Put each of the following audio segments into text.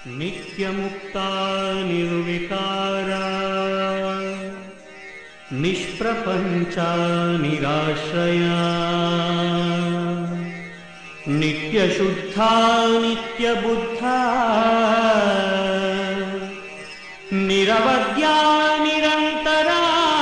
नित्यमुक्ता निर्विकारा निष्प्रपञ्चा निराश्रया नित्यशुद्धा नित्यबुद्धा निरवद्या निरन्तरा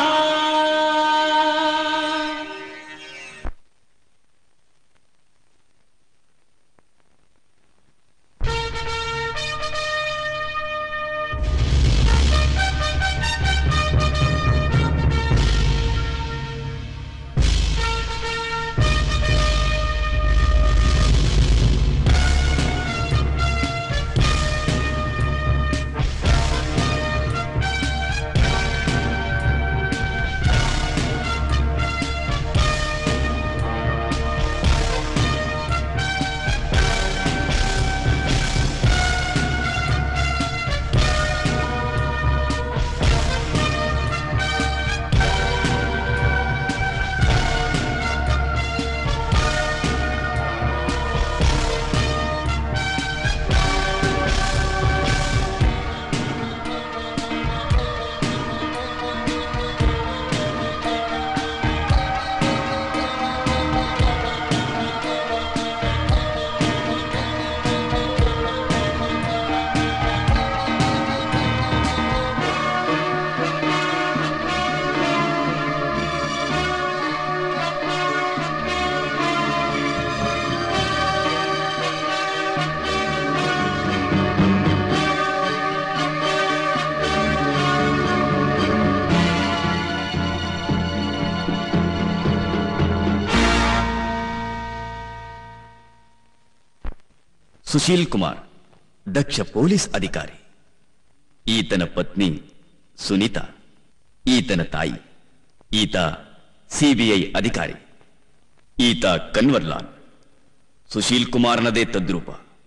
ಸುಶೀಲ್ ಕುಮಾರ್ ದಕ್ಷ ಪೊಲೀಸ್ ಅಧಿಕಾರಿ ಈತನ ಪತ್ನಿ ಸುನೀತಾ ಈತನ ತಾಯಿ ಈತ ಸಿಬಿಐ ಅಧಿಕಾರಿ ಈತ ಕನ್ವರ್ಲಾಲ್ ಸುಶೀಲ್ ಕುಮಾರ್ನದೇ ತದ್ರೂಪ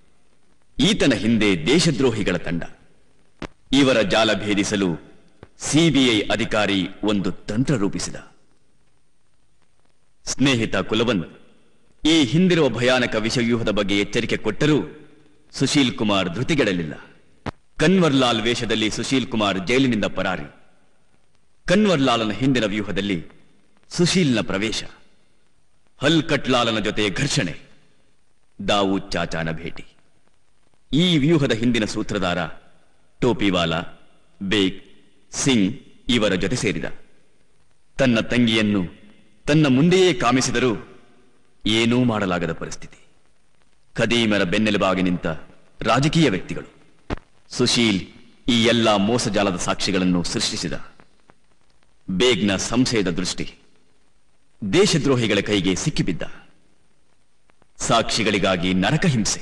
ಈತನ ಹಿಂದೆ ದೇಶದ್ರೋಹಿಗಳ ತಂಡ ಇವರ ಜಾಲ ಭೇದಿಸಲು ಸಿಬಿಐ ಅಧಿಕಾರಿ ಒಂದು ತಂತ್ರ ರೂಪಿಸಿದ ಸ್ನೇಹಿತ ಕುಲವಂತ್ ಈ ಹಿಂದಿರುವ ಭಯಾನಕ ವಿಷವ್ಯೂಹದ ಬಗ್ಗೆ ಎಚ್ಚರಿಕೆ ಕೊಟ್ಟರೂ ಸುಶೀಲ್ ಕುಮಾರ್ ಧೃತಿಗೆಡಲಿಲ್ಲ ಕನ್ವರ್ಲಾಲ್ ವೇಷದಲ್ಲಿ ಸುಶೀಲ್ ಕುಮಾರ್ ಜೈಲಿನಿಂದ ಪರಾರಿ ಕನ್ವರ್ಲಾಲನ ಹಿಂದಿನ ವ್ಯೂಹದಲ್ಲಿ ಸುಶೀಲ್ನ ಪ್ರವೇಶ ಹಲ್ಕಟ್ಲಾಲನ ಜೊತೆ ಘರ್ಷಣೆ ದಾವೂದ್ ಚಾಚಾನ ಭೇಟಿ ಈ ವ್ಯೂಹದ ಹಿಂದಿನ ಸೂತ್ರಧಾರ ಟೋಪಿವಾಲಾ ಬೇಗ್ ಸಿಂಗ್ ಇವರ ಜೊತೆ ಸೇರಿದ ತನ್ನ ತಂಗಿಯನ್ನು ತನ್ನ ಮುಂದೆಯೇ ಕಾಮಿಸಿದರೂ ಏನೂ ಮಾಡಲಾಗದ ಪರಿಸ್ಥಿತಿ ಖದೀಮರ ಬೆನ್ನೆಲುಬಾಗಿ ನಿಂತ ರಾಜಕೀಯ ವ್ಯಕ್ತಿಗಳು ಸುಶೀಲ್ ಈ ಎಲ್ಲ ಮೋಸಜಾಲದ ಸಾಕ್ಷಿಗಳನ್ನು ಸೃಷ್ಟಿಸಿದ ಬೇಗ್ನ ಸಂಶಯದ ದೃಷ್ಟಿ ದೇಶದ್ರೋಹಿಗಳ ಕೈಗೆ ಸಿಕ್ಕಿಬಿದ್ದ ಸಾಕ್ಷಿಗಳಿಗಾಗಿ ನರಕ ಹಿಂಸೆ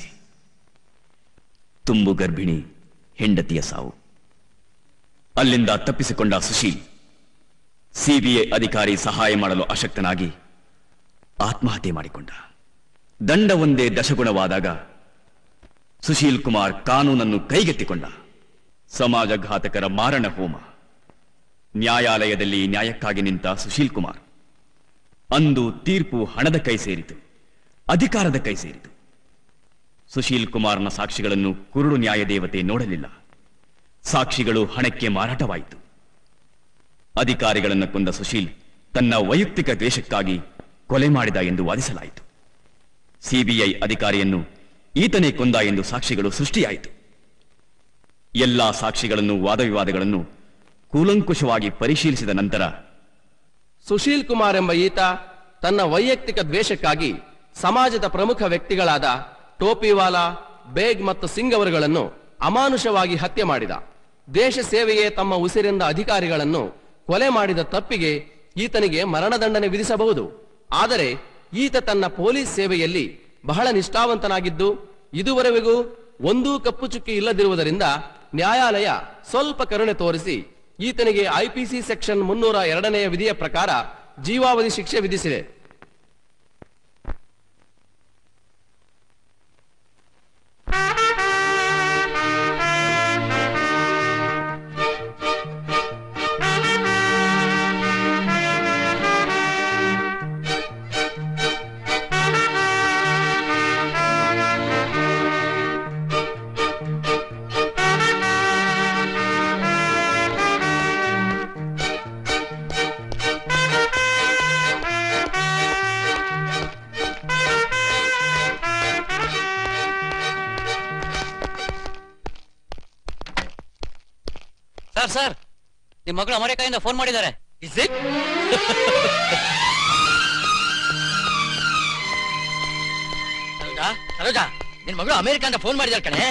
ತುಂಬು ಗರ್ಭಿಣಿ ಹೆಂಡತಿಯ ಸಾವು ಅಲ್ಲಿಂದ ತಪ್ಪಿಸಿಕೊಂಡ ಸುಶೀಲ್ ಸಿಬಿಐ ಅಧಿಕಾರಿ ಸಹಾಯ ಮಾಡಲು ಅಶಕ್ತನಾಗಿ ಆತ್ಮಹತ್ಯೆ ಮಾಡಿಕೊಂಡ ದಂಡ ಒಂದೇ ದಶಗುಣವಾದಾಗ ಸುಶೀಲ್ ಕುಮಾರ್ ಕಾನೂನನ್ನು ಕೈಗೆತ್ತಿಕೊಂಡ ಸಮಾಜಘಾತಕರ ಮಾರಣ ಹೋಮ ನ್ಯಾಯಾಲಯದಲ್ಲಿ ನ್ಯಾಯಕ್ಕಾಗಿ ನಿಂತ ಸುಶೀಲ್ ಕುಮಾರ್ ಅಂದು ತೀರ್ಪು ಹಣದ ಕೈ ಸೇರಿತು ಅಧಿಕಾರದ ಕೈ ಸೇರಿತು ಸುಶೀಲ್ ಕುಮಾರ್ನ ಸಾಕ್ಷಿಗಳನ್ನು ಕುರುಡು ನ್ಯಾಯದೇವತೆ ನೋಡಲಿಲ್ಲ ಸಾಕ್ಷಿಗಳು ಹಣಕ್ಕೆ ಮಾರಾಟವಾಯಿತು ಅಧಿಕಾರಿಗಳನ್ನು ಕೊಂದ ಸುಶೀಲ್ ತನ್ನ ವೈಯಕ್ತಿಕ ದ್ವೇಷಕ್ಕಾಗಿ ಕೊಲೆ ಮಾಡಿದ ಎಂದು ವಾದಿಸಲಾಯಿತು ಸಿಬಿಐ ಅಧಿಕಾರಿಯನ್ನು ಈತನೇ ಕೊಂದ ಎಂದು ಸಾಕ್ಷಿಗಳು ಸೃಷ್ಟಿಯಾಯಿತು ಎಲ್ಲಾ ಸಾಕ್ಷಿಗಳನ್ನು ವಾದವಿವಾದಗಳನ್ನು ಕೂಲಂಕುಷವಾಗಿ ಪರಿಶೀಲಿಸಿದ ನಂತರ ಸುಶೀಲ್ ಕುಮಾರ್ ಎಂಬ ಈತ ತನ್ನ ವೈಯಕ್ತಿಕ ದ್ವೇಷಕ್ಕಾಗಿ ಸಮಾಜದ ಪ್ರಮುಖ ವ್ಯಕ್ತಿಗಳಾದ ಟೋಪಿವಾಲಾ ಬೇಗ್ ಮತ್ತು ಸಿಂಗ್ ಅವರುಗಳನ್ನು ಅಮಾನುಷವಾಗಿ ಹತ್ಯೆ ಮಾಡಿದ ದೇಶ ಸೇವೆಯೇ ತಮ್ಮ ಉಸಿರೆಂದ ಅಧಿಕಾರಿಗಳನ್ನು ಕೊಲೆ ಮಾಡಿದ ತಪ್ಪಿಗೆ ಈತನಿಗೆ ಮರಣದಂಡನೆ ವಿಧಿಸಬಹುದು ಆದರೆ ಈತ ತನ್ನ ಪೊಲೀಸ್ ಸೇವೆಯಲ್ಲಿ ಬಹಳ ನಿಷ್ಠಾವಂತನಾಗಿದ್ದು ಇದುವರೆವಿಗೂ ಒಂದೂ ಕಪ್ಪು ಚುಕ್ಕಿ ಇಲ್ಲದಿರುವುದರಿಂದ ನ್ಯಾಯಾಲಯ ಸ್ವಲ್ಪ ಕರುಣೆ ತೋರಿಸಿ ಈತನಿಗೆ ಐಪಿಸಿ ಸೆಕ್ಷನ್ ಮುನ್ನೂರ ಎರಡನೆಯ ವಿಧಿಯ ಪ್ರಕಾರ ಜೀವಾವಧಿ ಶಿಕ್ಷೆ ವಿಧಿಸಿದೆ ಸರ್ ಸರ್ ನಿಮ್ ಮಗಳು ಅಮೆರಿಕಾಯಿಂದ ಫೋನ್ ಮಾಡಿದ್ದಾರೆ ಇಸ್ ಇಟ್ ಸರೋಜಾ ಸರೋಜಾ ನಿನ್ ಮಗಳು ಅಮೆರಿಕ ಅಂತ ಫೋನ್ ಮಾಡಿದಾರೆ ಕಣೆ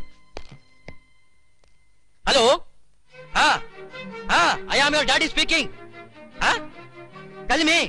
ಹಲೋ ಹಾ ಹಾ I am your daddy speaking ಹಾ ಕಲ್ಮಿ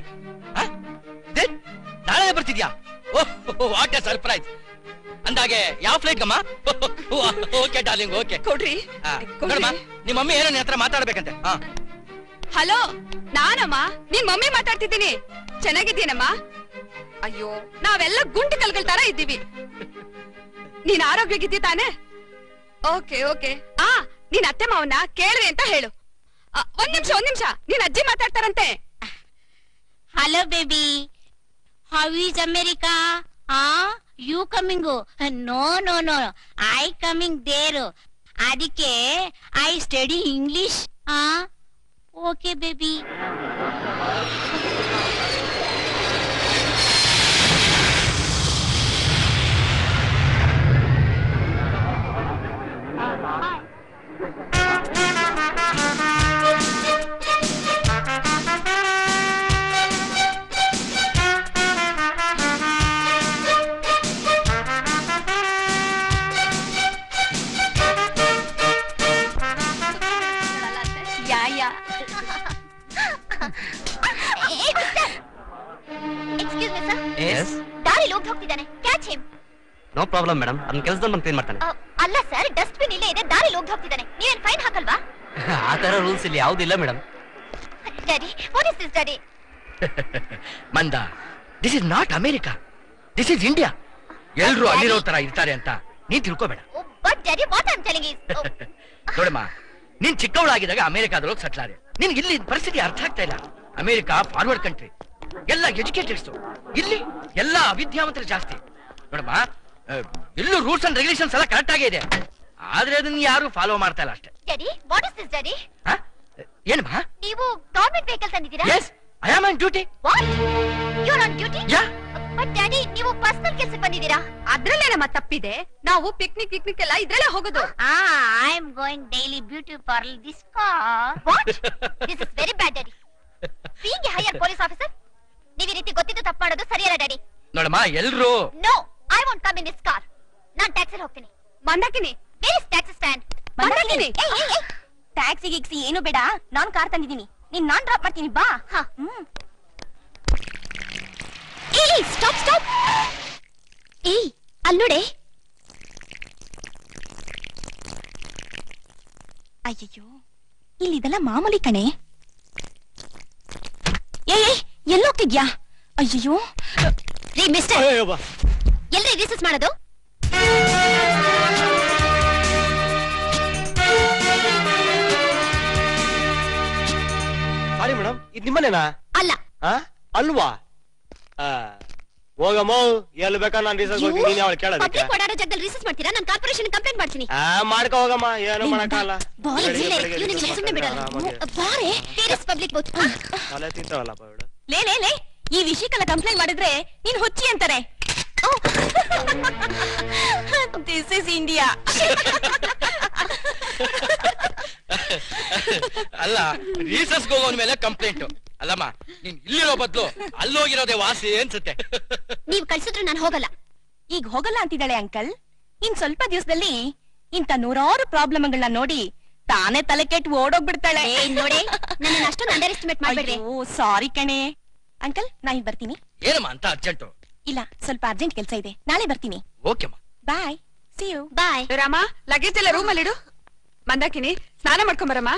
ನಾಳೆ ಬರ್ತಿದ್ಯಾ ಓಹ್ ವಾಟ್ ಎ ಸರ್ಪ್ರೈಸ್ ಅಂದಾಗೆ ಯಾವ ಫ್ಲೈಟ್ ಗಮ್ಮ ಓಕೆ ಡಾರ್ಲಿಂಗ್ ಓಕೆ ಕೊಡ್ರಿ ನೋಡಮ್ಮ ನಿಮ್ಮ ಮಮ್ಮಿ ಏನೋ ನಿನ್ ಹತ್ರ ಮಾತಾಡ್ಬೇಕಂತೆ ಹಾ ಹಲೋ ನಾನಮ್ಮ ನಿನ್ ಮಮ್ಮಿ ಮಾತಾಡ್ತಿದ್ದೀನಿ ಚೆನ್ನಾಗಿದ್ದೀನಮ್ಮ ಅಯ್ಯೋ ನಾವೆಲ್ಲ ಗುಂಡು ಕಲ್ಗಳ ತರ ಇದ್ದೀವಿ ನೀನ್ ಆರೋಗ್ಯಗಿದ್ದಿ ತಾನೆ ಓಕೆ ಓಕೆ ಆ ನೀನ್ ಅತ್ತೆ ಮಾವನ್ನ ಕೇಳ್ರಿ ಅಂತ ಹೇಳು ಆ, ಒಂದ್ ನಿಮಿಷ ಒಂದ್ ನಿಮಿಷ ನೀನ್ ಅಜ್ಜಿ ಮಾತಾಡ್ತಾರಂತೆ hello baby how is America ಹಾ you coming no no no I coming there ಅದಕ್ಕೆ ಐ ಸ್ಟಡಿ ಇಂಗ್ಲಿಷ್ ಹಾ okay baby yeah yeah excuse me sir yes ದಾರಿಲಿ ಹೋಗಿ ಹೋಗ್ತಿದ್ದಾನೆ catch him no problem madam ಅದನ್ನ ಕೆಲಸದಲ್ಲಿ ಬಂದು ಕ್ಲೀನ್ ಮಾಡ್ತಾನೆ ಅಲ್ಲ ಸರ್ ಡಸ್ಟ್ಬಿನ್ ಇಲ್ಲೇ ಇದೆ ದಾರಿಲಿ ಹೋಗಿ ಹೋಗ್ತಿದ್ದಾನೆ ನೀವೇನ್ ಫೈನ್ ಹಾಕಲ್ವಾ ಆ ತರ ರೂಲ್ಸ್ ಇಲ್ಲಿ ಯಾವ್ದಿಲ್ಲ madam daddy what is this daddy ಮಂದ this is not America this is India ಎಲ್ರು ಅಲ್ಲಿರೋ ತರ ಇರ್ತಾರೆ ಅಂತ ನೀನ್ ತಿಳ್ಕೊಬೇಡ but daddy what I'm telling is ನೋಡಮ್ಮ ನೀನ್ ಚಿಕ್ಕವಳಾಗಿದ್ದಾಗ ಅಮೆರಿಕಾದೊಳಗೆ ಸೆಟ್ಲ್ ಆದೆ ನಿನ್ಗೆ ಇಲ್ಲಿ ಪರಿಸ್ಥಿತಿ ಅರ್ಥ ಆಗ್ತಾ ಇಲ್ಲ ಅಮೆರಿಕಾ ಫಾರ್ವರ್ಡ್ ಕಂಟ್ರಿ ಎಲ್ಲ ಎಜುಕೇಟೆಡ್ಸ್ ಇಲ್ಲಿ ಎಲ್ಲ ಅವಿದ್ಯಾವಂತರು ಜಾಸ್ತಿ ನೋಡಮ್ಮ ಆ, ಎಲ್ಲೂ ರೂಲ್ಸ್ ಅಂಡ್ ರೆಗ್ಯುಲೇಷನ್ಸ್ ಎಲ್ಲ ಕರೆಕ್ಟ್ ಆಗೇ ಇದೆ ಆದ್ರೆ ಅದನ್ನ ಯಾರು ಫಾಲೋ ಮಾಡ್ತಾ ಇಲ್ಲ ಅಷ್ಟೇ daddy what is this daddy ಆ? ಏನಮ್ಮ ನೀವು ಗವರ್ಮೆಂಟ್ ವೆಹಿಕಲ್ ತಂದಿದ್ದೀರಾ yes I am on duty what you are on duty yeah but daddy ನೀವು ಪರ್ಸನಲ್ ಕೆಲಸಕ್ಕೆ ಬಂದಿದ್ದೀರಾ ಅದ್ರಲ್ಲೇ ನಮ್ಮ ತಪ್ಪಿದೆ ನಾವು ಪಿಕ್ನಿಕ್ ಪಿಕ್ನಿಕ್ ಎಲ್ಲ ಇದ್ರಲ್ಲೇ ಹೋಗೋದು I am going daily beauty parlour this car what this is very bad daddy being a higher police officer ನೀವು ಈ ರೀತಿ ಗೊತ್ತಿದ್ದು ತಪ್ಪು ಮಾಡೋದು ಸರಿಯಲ್ಲ ಡ್ಯಾಡಿ ನೋಡಮ್ಮ ಎಲ್ರು no I want come in this car ನಾನ್ ಟ್ಯಾಕ್ಸಿಲಿ ಹೋಗ್ತೀನಿ Mandakini where is taxi stand Mandakini taxi ಗಿಕ್ಸಿ ಏನು ಬೇಡ ನಾನ್ ಕಾರ್ ತಂದಿದ್ದೀನಿ ನೀನ್ ನಾನ್ ಡ್ರಾಪ್ ಮಾಡ್ತೀನಿ ಬಾ ಏಯ್ ಸ್ಟಾಪ್ ಸ್ಟಾಪ್ ಏಯ್ ಅಲ್ಲಿ ನೋಡೆ ಅಯ್ಯಯ್ಯೋ ಇಲ್ಲಿ ಇದೆಲ್ಲ ಮಾಮೂಲಿ ಕಣೆ ಏಯ್ ಏಯ್ ಎಲ್ಲೋಗ್ತಿದ್ಯಾ ಅಯ್ಯಯ್ಯೋ ರೀ ಮಿಸ್ಟರ್ ಎಲ್ರಿ ರಿಸರ್ಚ್ ಮಾಡೋದು ಸಾರಿ ಮೇಡಮ್ ಇದು ನಿಮ್ಮನೇನಾ ಅಲ್ಲ ಆ? ಅಲ್ವಾ ಆ, ಹೋಗಮ್ಮ ಎಲ್ಲಿ ಬೇಕಾ ನಾನು ರೀಸರ್ಚ್ ಹೋಗ್ತೀನಿ ನೀನ್ ಅವಳು ಕೇಳೋದಕ್ಕೆ ಪಬ್ಲಿಕ್ ಓಡಾಡೋ ಜಾಗದಲ್ಲಿ ರಿಸರ್ಚ್ ಮಾಡ್ತೀರಾ ನಾನು ಕಾರ್ಪೊರೇಷನ್ ಕಂಪ್ಲೇಂಟ್ ಮಾಡ್ತೀನಿ ಆ ಮಾಡ್ಕೊ ಹೋಗಮ್ಮ ಏನು ಮಾಡಕ್ಕಾಗಲ್ಲ ಬಾರೆ ಬೆಳಿಗ್ಗೆ ಜಿಲ್ಲೆ, ಬೆಳಿಗ್ಗೆ ಇವ್ನಿಗೆ research ಸುಮ್ನೆ ಬಿಡಲ್ಲ ಆರಾಮಾಗಿ. ಬಾರೆ ಟೇರಸ್ ಪಬ್ಲಿಕ್ ಬೂತ್ ತಲೆ ತಿಂತಾವಲ್ಲಪ್ಪ ಇವಳು ಲೇ ಲೇ ಲೇ ಈ ವಿಷಯಕ್ಕೆಲ್ಲ ಕಂಪ್ಲೇಂಟ್ ಮಾಡಿದ್ರೆ ನೀನ್ ಹುಚ್ಚಿ ಅಂತಾರೆ ದಿಸ್ ಇಸ್ ಇಂಡಿಯಾ ಅಲ್ಲ ರೀಸರ್ಸ್ ಹೋಗೋನ್ ಮೇಲೆ ಕಂಪ್ಲೇಂಟ್ ಅಲ್ಲಮ್ಮ ನೀನ್ ಇಲ್ಲಿರೋ ಬದ್ಲು ಅಲ್ಲೋಗಿರೋದೇ ವಾಸಿ ಅನ್ಸುತ್ತೆ ನೀವ್ ಕಳ್ಸಿದ್ರು ನಾನು ಹೋಗಲ್ಲ ಈಗ ಹೋಗಲ್ಲ ಅಂತಿದ್ದಾಳೆ ಅಂಕಲ್ ಇನ್ ಸ್ವಲ್ಪ ದಿವಸದಲ್ಲಿ ಇಂತ ನೂರಾರು ಪ್ರಾಬ್ಲಮ್ಗಳನ್ನ ನೋಡಿ ತಾನೇ ತಲೆ ಕೆಟ್ಟು ಓಡೋಗ್ಬಿಡ್ತಾಳೆ ಏ, ನೋಡಿ ನನ್ನ ಅಷ್ಟೊಂದು ಅಂಡರ್ ಎಸ್ಟಿಮೇಟ್ ಮಾಡ್ಬೇಡ್ರಿ ಸಾರಿ ಕಣೆ ಅಂಕಲ್ ನಾ ಈಗ ಬರ್ತೀನಿ ಏನಮ್ಮ ಅಂತ ಅರ್ಜೆಂಟು ಇಲ್ಲ ಸ್ವಲ್ಪ ಅರ್ಜೆಂಟ್ ಕೆಲಸ ಇದೆ ನಾಳೆ ಬರ್ತೀನಿ ಓಕೆಮ್ಮ bye see you bye Rama luggage ಎಲ್ಲ ರೂಮಲ್ಲಿ ಇಡು ಮಂದಾಕಿನಿ ಸ್ನಾನ ಮಾಡ್ಕೊಂಬರಮ್ಮ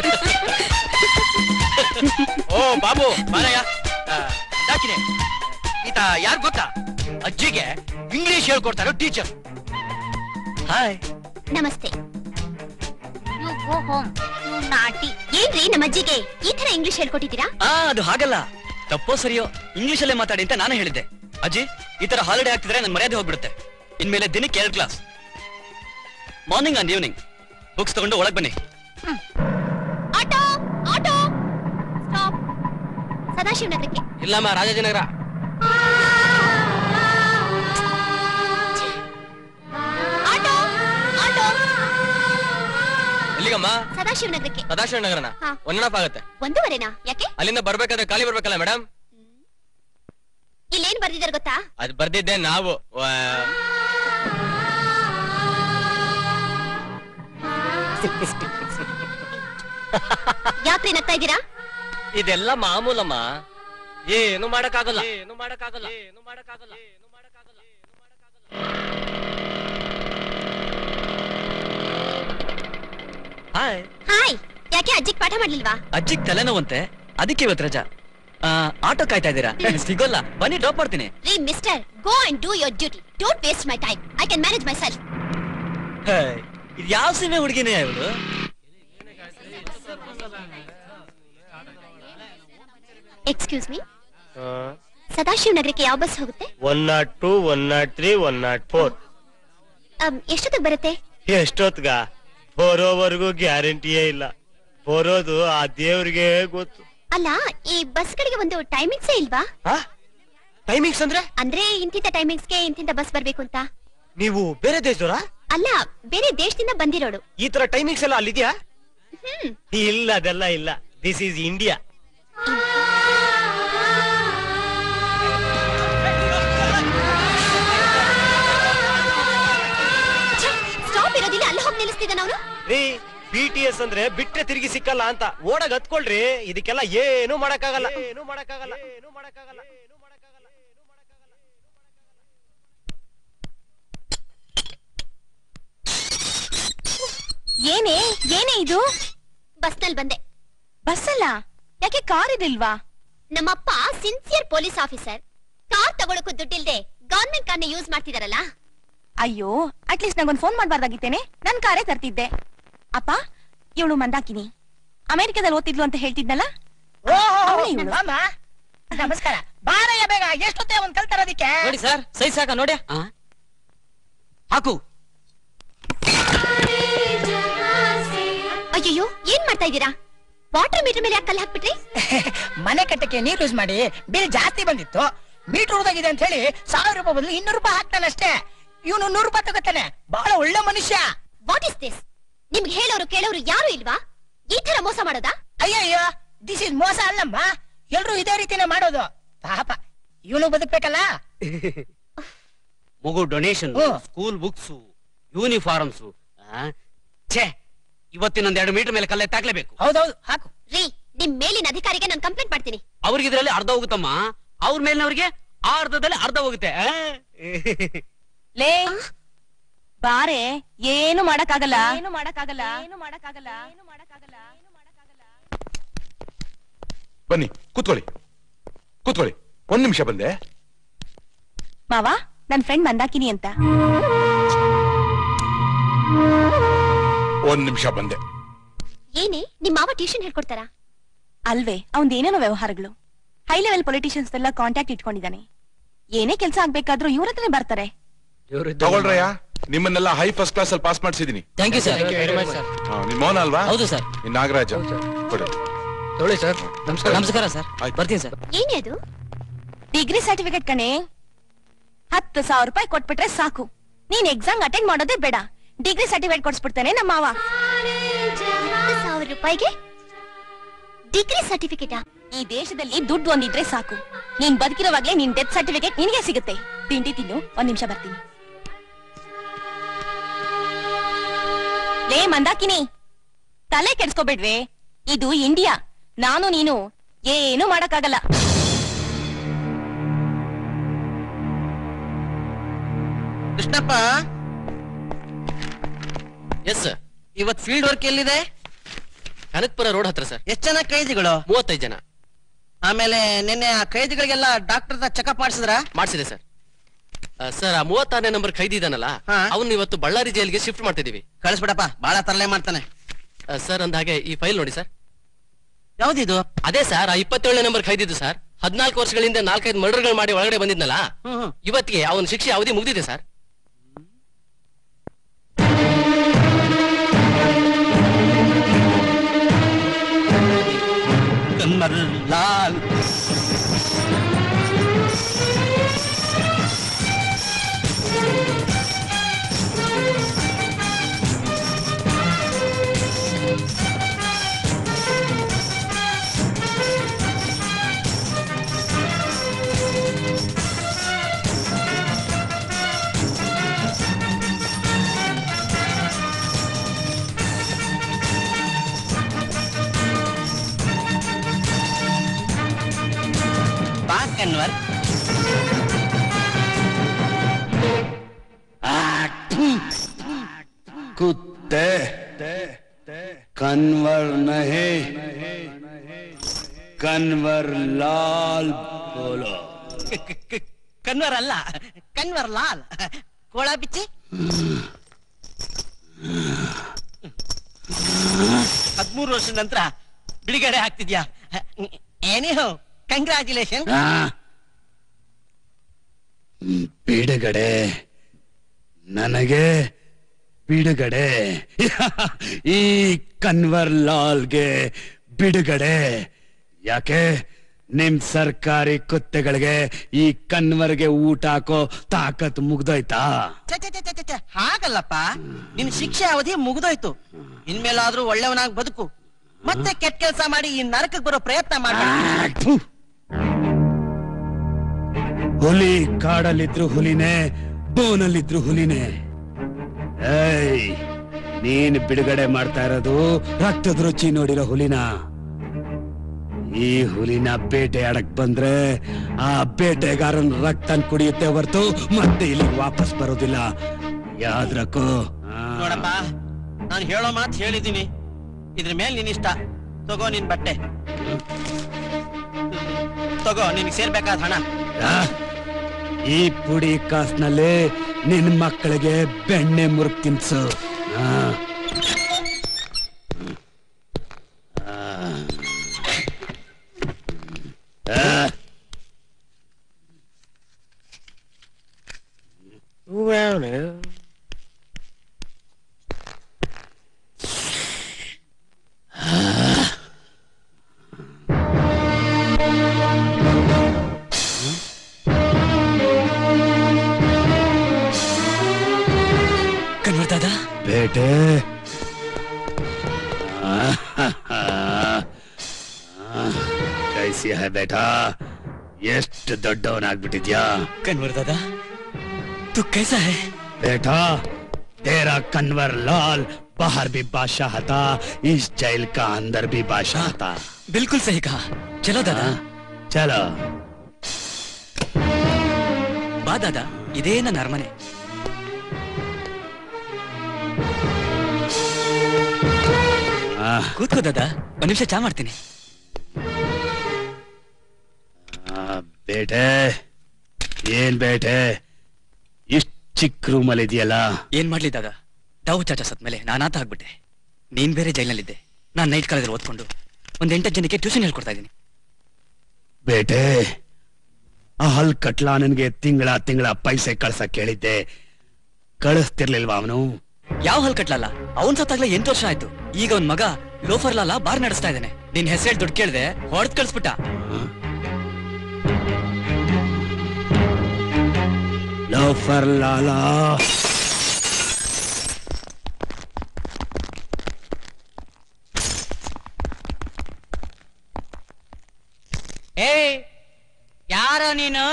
ಓ ಬಾಬು ಬಾರಯ್ಯ ಯಾಕಿನೆ ಈತ ಯಾರು ಗೊತ್ತಾ ಅಜ್ಜಿಗೆ ಇಂಗ್ಲಿಷ್ ಹೇಳ್ಕೊಡ್ತಾರೋ ಟೀಚರ್ ಹಾಯ್ ನಮಸ್ತೆ you go home you naughty ಏನ್ರಿ ನಮ್ಮ ಅಜ್ಜಿಗೆ ಈ ತರ ಇಂಗ್ಲಿಷ್ ಹೇಳ್ಕೊಟ್ಟಿದ್ದೀರಾ ಆ ಅದು ಹಾಗಲ್ಲ ತಪ್ಪೋ ಸರಿಯೋ ಇಂಗ್ಲಿಷ್ ಅಲ್ಲೇ ಮಾತಾಡಿ ಅಂತ ನಾನು ಹೇಳಿದ್ದೆ ಅಜ್ಜಿ ಈ ತರ ಹಾಲಿಡೇ ಆಗ್ತಿದ್ರೆ ನನ್ ಮರ್ಯಾದೆ ಹೋಗ್ಬಿಡುತ್ತೆ ಇನ್ಮೇಲೆ ದಿನಕ್ಕೆ ಎರಡು class morning and evening books ತಗೊಂಡು ಒಳಗ್ ಬನ್ನಿ ಆಟೋ ಆಟೋ ಸ್ಟಾಪ್ ಸದಾಶಿವ ನಗರಕ್ಕೆ ಇಲ್ಲಮ್ಮ ರಾಜಾಜಿನಗರ ಆಟೋ ಆಟೋ ಎಲ್ಲಿಗಮ್ಮ ಎಲ್ಲಿಗಮ್ಮ ಸದಾಶಿವ ನಗರಕ್ಕೆ ಸದಾಶಿವ ನಗರನ ಹಾ. ಒನ್ ಅಂಡ್ ಹಾಫ್ ಆಗುತ್ತೆ ಒಂದೂವರೆನಾ ಯಾಕೆ ಅಲ್ಲಿಂದ ಬರ್ಬೇಕಾದ್ರೆ ಖಾಲಿ ಬರ್ಬೇಕಲ್ಲ ಮೇಡಮ್ ಇಲ್ಲೇನ್ ಬರ್ದಿದಾರೆ ಗೊತ್ತಾ ಅದ್ ಬರ್ದಿದ್ದೆ ನಾವು ವಾ- ಯಾಕ್ರಿ ನಗ್ತಾ ಇದ್ದೀರಾ ಇದೆಲ್ಲ ಮಾಮೂಲಮ್ಮ ಏನು ಮಾಡಕ್ಕಾಗಲ್ಲ ಏನು ಮಾಡಕ್ಕಾಗಲ್ಲ ಏನು ಮಾಡಕ್ಕಾಗಲ್ಲ ಏನು ಮಾಡಕ್ಕಾಗಲ್ಲ ಏನು ಹಾಯ್ ಹಾಯ್ ಯಾಕೆ ಅಜ್ಜಿಗ್ ಪಾಠ ಮಾಡ್ಲಿಲ್ವಾ ಅಜ್ಜಿಗ್ ತಲೆನೋವಂತೆ ಅದಕ್ಕೆ ಇವತ್ತು ರಜಾ ಆ, ಆಟೋ ಕಾಯ್ತಾ ಇದ್ದೀರಾ ಸಿಗೋಲ್ಲ ಬನ್ನಿ ಡ್ರಾಪ್ ಮಾಡ್ತೀನಿ ರೀ mister go and do your duty don't waste my time I can manage myself ಇದು ಯಾವ ಸೀಮೆ ಹುಡುಗಿನೇ ಇವಳು ಎಕ್ಸ್ಕ್ಯೂಸ್ ಮೀ ಸದಾಶಿವ ನಗರಕ್ಕೆ ಯಾವ ಬಸ್ ಹೋಗುತ್ತೆ one naught two one naught three one naught four um, ಎಷ್ಟೊತ್ತಿಗೆ ಬರುತ್ತೆ ಎಷ್ಟೊತ್ಗ ಬರೋವರೆಗೂ ಗ್ಯಾರಂಟಿಯೇ ಇಲ್ಲ ಬರೋದು ಆ ದೇವ್ರಿಗೆ ಗೊತ್ತು ಅಲ್ಲ ಈ ಬಸ್ಗಳಿಗೆ ಒಂದು ಟೈಮಿಂಗ್ಸೇ ಇಲ್ವಾ ಟೈಮಿಂಗ್ಸ್ ಅಂದ್ರೆ ಅಂದ್ರೆ ಇಂತಿಂತ ಟೈಮಿಂಗ್ಸ್ಗೆ ಇಂತಿಂತ ಬಸ್ ಬರ್ಬೇಕು ಅಂತ ನೀವು ಬೇರೆ ದೇಶದವರಾ ಅಲ್ಲ ಬೇರೆ ದೇಶದಿಂದ ಬಂದಿರೋಳು ಈ ತರ ಟೈಮಿಂಗ್ಸ್ ಎಲ್ಲ ಅಲ್ಲಿದ್ಯಾ ಹ್ಮ್ ಇಲ್ಲ ಅದೆಲ್ಲ ಇಲ್ಲ ದಿಸ್ ಈಸ್ ಇಂಡಿಯಾ ಸ್ಟಾಪ್ ಇರೋದಿಲ್ಲ ಅಲ್ಲಿ ಹೋಗಿ ನಿಲ್ಲಿಸ್ತಿದ್ದಾನ ಅವನು ರೀ ಬಿ ಟಿ ಎಸ್ ಅಂದ್ರೆ ಬಿಟ್ರೆ ತಿರುಗಿ ಸಿಕ್ಕಲ್ಲ ಅಂತ ಓಡಾಗ ಹತ್ಕೊಳ್ರಿ ಇದಕ್ಕೆಲ್ಲ ಏನು ಮಾಡಕ್ಕಾಗಲ್ಲ ಏನು ಮಾಡಕ್ಕಾಗಲ್ಲ ಏನು ಮಾಡಕ್ಕಾಗಲ್ಲ ಏನು ಮಾಡಕ್ಕಾಗಲ್ಲ ಏನು ಮಾಡಕ್ಕಾಗಲ್ಲ ಏನೇ ಏನೇ ಇದು ಬಸ್ನಲ್ಲಿ ಬಂದೆ ಬಸ್ ಅಲ್ಲ ಯಾಕೆ ಕಾರ್ ಇದಿಲ್ವಾ ನಮ್ಮಪ್ಪ ಸಿನ್ಸಿಯರ್ ಪೊಲೀಸ್ ಆಫೀಸರ್ ಕಾರ್ ತಗೊಳಕ್ಕೂ ದುಡ್ಡಿಲ್ದೆ ಗವರ್ಮೆಂಟ್ ಕಾರ್ನ ಯೂಸ್ ಮಾಡ್ತಿದಾರಲ್ಲ ಅಯ್ಯೋ ಅಟ್ಲೀಸ್ಟ್ ನಂಗೊಂದು ಫೋನ್ ಮಾಡ್ಬಾರ್ದಾಗಿತ್ತೇನೆ ನನ್ ಕಾರೇ ತರ್ತಿದ್ದೆ ಅಪ್ಪ ಇವಳು ಮಂದಾಕಿನಿ ಅಮೆರಿಕದಲ್ಲಿ ಓದ್ತಿದ್ಲು ಅಂತ ಹೇಳ್ತಿದ್ನಲ್ಲ ಅವ್ಳೇ ಇವ್ಳು. ನಮಸ್ಕಾರ ಬಾರಯ್ಯ ಬೇಗ ಎಷ್ಟೊತ್ತೆ ಒಂದ್ ಕಲ್ತಾರದಿಕ್ಕೆ ನೋಡಿ ಸರ್ ಸೈ ಸಾಕ ನೋಡಿ ಹಾಕು ಅಯ್ಯೋ ಏನ್ ಮಾಡ್ತಾ ಇದ್ದೀರಾ ವಾಟರ್ ಮೀಟರ್ ಮೇಲೆ ಯಾಕೆ ಕಲ್ಲು ಹಾಕ್ಬಿಟ್ರಿ ಮನೆ ಕಟ್ಟಕ್ಕೆ ನೀರು ಯೂಸ್ ಮಾಡಿ ಬಿಲ್ ಜಾಸ್ತಿ ಬಂದಿತ್ತು ಮೀಟರ್ ಉಳ್ದಾಗಿದೆ ಅಂತ ಹೇಳಿ ಸಾವಿರ ರೂಪಾಯಿ ಬದಲು ಇನ್ನೂರು ರೂಪಾಯಿ ಹಾಕ್ತಾನೆ ಅಷ್ಟೇ ಇವನು ನೂರು ರೂಪಾಯಿ ತಗೋತಾನೆ ಬಹಳ ಒಳ್ಳೆ ಮನುಷ್ಯ ವಾಟ್ ಇಸ್ ದಿಸ್ ನಿಮ್ಗೆ ಹೇಳೋರು ಕೇಳೋರು ಯಾರು ಇಲ್ವಾ ಈ ತರ ಮೋಸ ಮಾಡೋದಾ ಅಯ್ಯಯ್ಯೋ ದಿಸ್ ಇಸ್ ಮೋಸ ಅಲ್ಲಮ್ಮ ಎಲ್ರು ಇದೇ ರೀತಿನೇ ಮಾಡೋದು ಪಾಪ ಇವನು ಬದುಕ್ಬೇಕಲ್ಲ ಮಗು donation hmm. School books uniforms ಛೇ ಇವತ್ತಿನೊಂದ್ ಎರಡು ಮೀಟರ್ ಮೇಲೆ ಕಲ್ಲೆತ್ತಾಕ್ಲೇಬೇಕು ಹೌದೌದು ಹಾಕು ರೀ ನಿಮ್ ಮೇಲಿನ ಅಧಿಕಾರಿಗೆ ನಾನು ಕಂಪ್ಲೇಂಟ್ ಮಾಡ್ತೀನಿ ಅವ್ರಿಗೆ ಇದ್ರಲ್ಲಿ ಅರ್ಧ ಹೋಗುತ್ತಮ್ಮ ಅವ್ರ ಮೇಲಿನವ್ರಿಗೆ ಆ ಅರ್ಧದಲ್ಲಿ ಅರ್ಧ ಹೋಗುತ್ತೆ ಆ? ಲೇ ಬಾರೆ ಏನು ಮಾಡಕ್ಕಾಗಲ್ಲ ಏನು ಮಾಡಕ್ಕಾಗಲ್ಲ ಏನು ಮಾಡಕ್ಕಾಗಲ್ಲ ಏನು ಮಾಡಕ್ಕಾಗಲ್ಲ ಏನು ಮಾಡಕ್ಕಾಗಲ್ಲ ಬನ್ನಿ ಕೂತ್ಕೊಳ್ಳಿ ಕೂತ್ಕೊಳ್ಳಿ ಒಂದ್ ನಿಮಿಷ ಬಂದೆ ಮಾವ ನನ್ ಫ್ರೆಂಡ್ ಮಂದಾಕಿನಿ ಅಂತ ಒಂದ್ ನಿಮಿಷ ಬಂದೆ ಏನೇ ನಿಮ್ ಮಾವ ಟ್ಯೂಷನ್ ಹೇಳ್ಕೊಡ್ತಾರಾ ಅಲ್ವೇ ಅವ್ನ್ ಏನೇನೋ ವ್ಯವಹಾರಗಳು ಹೈ ಲೆವೆಲ್ ಪೊಲಿಟಿಷಿಯನ್ಸ್ ಎಲ್ಲ ಕಾಂಟ್ಯಾಕ್ಟ್ ಇಟ್ಕೊಂಡಿದ್ದಾನೆ ಏನೇ ಕೆಲಸ ಆಗ್ಬೇಕಾದ್ರೂ ಇವ್ರ ಹತ್ರನೇ ಬರ್ತಾರೆ ತಗೊಳ್ರಯ್ಯ ನಿಮ್ಮನ್ನೆಲ್ಲ ಹೈ ಫಸ್ಟ್ ಕ್ಲಾಸ್ ಅಲ್ಲಿ ಪಾಸ್ ಮಾಡಿಸಿದೀನಿ ಥ್ಯಾಂಕ್ ಯು ಸರ್ ನಿಮ್ ಮೋಹನ್ ಅಲ್ವಾ ಹೌದು ಸರ್ ನಿನ್ ನಾಗರಾಜ ಕೊಡು ತೊಳಿ ಸರ್ ನಮಸ್ಕಾರ ಸರ್ ಆಯ್ತು. ಬರ್ತೀನಿ ಸರ್ ಏನೇ ಅದು ಡಿಗ್ರಿ ಸರ್ಟಿಫಿಕೇಟ್ ಕಣೆ ಹತ್ತು ಸಾವಿರ ರೂಪಾಯಿ ಕೊಟ್ಬಿಟ್ರೆ ಸಾಕು ನೀನ್ ಎಕ್ಸಾಮ್ ಅಟೆಂಡ್ ಮಾಡೋದೇ ಬೇಡ ಡಿಗ್ರಿ ಸರ್ಟಿಫಿಕೇಟ್ ಕೊಡ್ಸ್ಬಿಡ್ತಾನೆ ನಮ್ಮ ಮಾವ ಹತ್ತು ಸಾವಿರ ರೂಪಾಯಿಗೆ ಡಿಗ್ರಿ ಸರ್ಟಿಫಿಕೇಟಾ ಈ ದೇಶದಲ್ಲಿ ದುಡ್ಡು ಒಂದಿದ್ರೆ ಸಾಕು ನೀನ್ ಬದುಕಿರೋವಾಗ್ಲೇ ನಿನ್ ಡೆತ್ ಸರ್ಟಿಫಿಕೇಟ್ ನಿನಗೆ ಸಿಗುತ್ತೆ ತಿಂಡಿ ತಿನ್ನು ಒಂದ್ ನಿಮಿಷ ಬರ್ತೀನಿ ಲೇ ಮಂದಾಕಿನಿ ತಲೆ ಕೆಡ್ಸ್ಕೊಬೇಡ್ವೆ ಇದು ಇಂಡಿಯಾ ನಾನು ನೀನು ಏನು ಮಾಡಕ್ಕಾಗಲ್ಲ ಕೃಷ್ಣಪ್ಪ ಎಸ್ ಸರ್ ಇವತ್ ಫೀಲ್ಡ್ ವರ್ಕ್ ಎಲ್ಲಿದೆ ಕನಕಪುರ ರೋಡ್ ಹತ್ರ ಸರ್ ಎಷ್ಟ್ ಜನ ಕೈದಿಗಳು ಮೂವತ್ತೈದು ಜನ ಆಮೇಲೆ ನಿನ್ನೆ ಆ ಕೈದಿಗಳಿಗೆಲ್ಲ ಡಾಕ್ಟರ್ ಚೆಕಪ್ ಮಾಡಿಸಿದ್ರ ಮಾಡಿಸಿದೆ ಸರ್ ಆ, ಸರ್ ಆ ಮೂವತ್ತಾರನೇ ನಂಬರ್ ಖೈದಿ ಇದಾನಲ್ಲ ಹಾ. ಅವನ್ನ ಇವತ್ತು ಬಳ್ಳಾರಿ ಜೈಲಿಗೆ ಶಿಫ್ಟ್ ಮಾಡ್ತಿದೀವಿ ಕಳಿಸ್ಬಿಡಪ್ಪ ಬಾಳ ತರಲೆ ಮಾಡ್ತಾನೆ ಆ, ಸರ್ ಅಂದ ಹಾಗೆ ಈ ಫೈಲ್ ನೋಡಿ ಸರ್ ಯಾವ್ದಿದು ಅದೇ ಸರ್ ಆ ಇಪ್ಪತ್ತೇಳನೇ ನಂಬರ್ ಖೈದಿದ್ದು ಸರ್ ಹದಿನಾಲ್ಕು ವರ್ಷಗಳಿಂದ ನಾಲ್ಕೈದು ಮರ್ಡರ್ಗಳು ಮಾಡಿ ಒಳಗಡೆ ಬಂದಿದ್ನಲ್ಲ ಹ್ಮ್ ಹ್ಮ್. ಇವತ್ತಿಗೆ ಅವನ ಶಿಕ್ಷೆ ಅವಧಿ ಮುಗ್ದಿದೆ ಸರ್ ಲಾಲ್ ಕನ್ವರ್ कुत्ते कन्वर नहीं कन्वर लाल बोलो ಕನ್ವರ್ ಅಲ್ಲ ಕನ್ವರ್ ಲಾಲ್ ಕೋಳ ಬಿಚ್ಚಿ ಹದ್ಮೂರು ವರ್ಷದ ನಂತರ ಬಿಡುಗಡೆ ಆಗ್ತಿದ್ಯಾ ಏನಿಹೋ ಕಂಗ್ರಾಚುಲೇಷನ್ ಆ? ಬಿಡುಗಡೆ ನನಗೆ ಬಿಡುಗಡೆ ಈ ಕನ್ವರ್ ಲಾಲ್ಗೆ ಬಿಡುಗಡೆ ಯಾಕೆ ನಿಮ್ ಸರ್ಕಾರಿ ಕುತ್ತೆಗಳಿಗೆ ಈ ಕನ್ವರ್ಗೆ ಊಟ ಹಾಕೋ ತಾಕತ್ ಮುಗ್ದೋಯ್ತಾ ಛೆ, ಛೆ, ಛೆ, ಛೆ, ಛೆ, ಛೆ, ಹಾಗಲ್ಲಪ್ಪ ನಿನ್ ಶಿಕ್ಷೆ ಅವಧಿ ಮುಗಿದೋಯ್ತು ಇನ್ಮೇಲಾದ್ರೂ ಒಳ್ಳೆಯವನಾಗಿ ಬದುಕು ಮತ್ತೆ ಕೆಟ್ಟ ಕೆಲಸ ಮಾಡಿ ಈ ನರಕಕ್ಕೆ ಬರೋ ಪ್ರಯತ್ನ ಮಾಡ ಥು. ಹುಲಿ ಕಾಡಲ್ಲಿದ್ರು ಹುಲಿನೇ ಬೋನಲ್ಲಿದ್ರು ಹುಲಿನೇ ಏಯ್ ನೀನ್ ಬಿಡುಗಡೆ ಮಾಡ್ತಾ ಇರೋದು ರಕ್ತದ ರುಚಿ ನೋಡಿರೋ ಹುಲಿನ ಈ ಹುಲಿನ ಬೇಟೆಯಾಡಕ್ ಬಂದ್ರೆ ಆ ಬೇಟೆಗಾರನ್ ರಕ್ತನ್ ಕುಡಿಯುತ್ತೆ ಹೊರ್ತು ಮತ್ತೆ ಇಲ್ಲಿಗೆ ವಾಪಸ್ ಬರೋದಿಲ್ಲ ಯಾವ್ದ್ರಕ್ಕೂ ನೋಡಪ್ಪ ನಾನು ಹೇಳೋ ಮಾತು ಹೇಳಿದ್ದೀನಿ ಇದ್ರ ಮೇಲೆ ನಿನ್ ಇಷ್ಟ ತಗೋ ನಿನ್ ಬಟ್ಟೆ ತಗೋ ನಿನ್ಗೆ ಸೇರ್ಬೇಕಾದ ಹಣ ಆ? ಈ ಪುಡಿ ಕಾಸ್ನಲ್ಲಿ ನಿನ್ ಮಕ್ಕಳಿಗೆ ಬೆಣ್ಣೆ ಮುರುಕ್ ತಿನ್ಸು ಆ. ಆ. ಕನ್ವರ್ ದಾದಾ ಬೇಟೆ ಕೈಸಿ ಹೈ ಬೇಟಾ ಎಷ್ಟು ದೊಡ್ಡವನಾಗ್ಬಿಟ್ಟಿದ್ಯಾ ಕನ್ವರ್ ದಾದಾ ತು ಕೈಸಾ ಹೈ बेटा तेरा कन्वर लाल बाहर भी बादशाह था इस जेल का अंदर भी बादशाह था बिल्कुल सही कहा चलो दादा चलो ಬಾ ದಾದಾ ಇದೇ ನನ್ನ ಅರಮನೆ ಕೂತ್ಕೋ ದಾದಾ ಒಂದ್ ನಿಮಿಷ ಚಾ ಮಾಡ್ತೀನಿ ಆ, ಬೇಟೆ ಏನ್ ಬೇಟೆ ಇಷ್ಟ್ ಚಿಕ್ಕ ರೂಮಲ್ಲಿ ಇದೆಯಲ್ಲ ಏನ್ ಮಾಡ್ಲಿ ದಾದಾ ತಾವು ಚಾಚಾ ಸತ್ಮೇಲೆ ನಾನಾತ ಆಗ್ಬಿಟ್ಟೆ ನೀನ್ ಬೇರೆ ಜೈಲ್ನಲ್ಲಿದ್ದೆ ನಾನ್ ನೈಟ್ ಕಾಲೇಜಲ್ಲಿ ಓದ್ಕೊಂಡು ಒಂದ್ ಎಂಟತ್ತು ಜನಕ್ಕೆ ಟ್ಯೂಷನ್ ಹೇಳ್ಕೊಡ್ತಾ ಇದ್ದೀನಿ ಬೇಟೆ ಆ ಹಲ್ ಕಟ್ಲ ನನ್ಗೆ ತಿಂಗಳ ತಿಂಗಳ ಪೈಸೆ ಕಳ್ಸಕ್ ಹೇಳಿದ್ದೆ ಕಳಿಸ್ತಿರ್ಲಿಲ್ವಾ ಅವನು ಯಾವ ಹಲ್ ಕಟ್ಲಲ್ಲ ಅವನ್ ಸತ್ತಾಗ್ಲೇ ಎಂಟು ವರ್ಷ ಆಯ್ತು ಈಗ ಅವ್ನ್ ಮಗ ಲೋಫರ್ ಲಾಲ ಬಾರ್ ನಡೆಸ್ತಾ ಇದ್ದಾನೆ ನಿನ್ ಹೆಸರು ದುಡ್ಡು ಕೇಳ್ದೆ ಹೊಡೆದ್ ಕಳ್ಸ್ಬಿಟ್ಟ ಲೋಫರ್ ಲಾಲಾ ಏ ಯಾರ ನೀನು